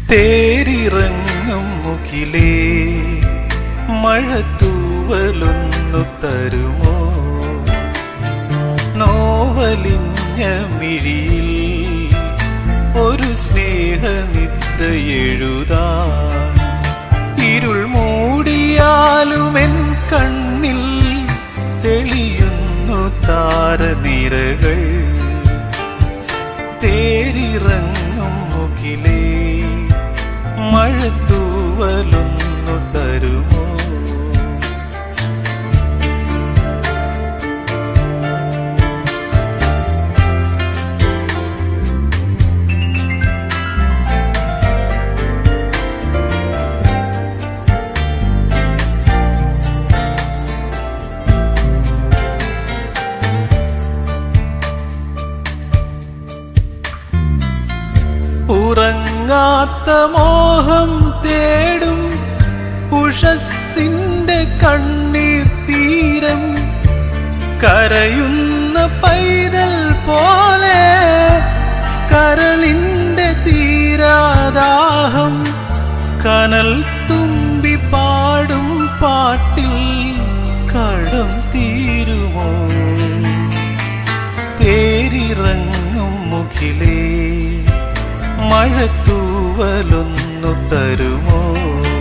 തേരിറങ്ങും മുകിലേ മഴത്തൂവലൊന്നു തരുമോ നോവലിഞ്ഞ മിഴിയിൽ ഒരു സ്നേഹനിദ്ര എഴുതാൻ ഇരുൾ മൂടിയാലുമെൻ കണ്ണിൽ തെളിയുന്നു താരനിരകൾ തേരിറങ്ങും മുകിലേ മഴത്തൂവലൊന്നു തരുമോ ഉറങ്ങാത്ത മോഹം തേടും ഉഷസ്സിന്റെ കണ്ണീർ തീരം കരയുന്ന പൈതൽ പോലെ കരളിന്റെ തീരാദാഹം കനൽ തുമ്പി പാടും പാട്ടിൽ കടം തീരുമോ തേരിറങ്ങും മുഖിലേ മഴത്തൂവലൊന്നു തരുമോ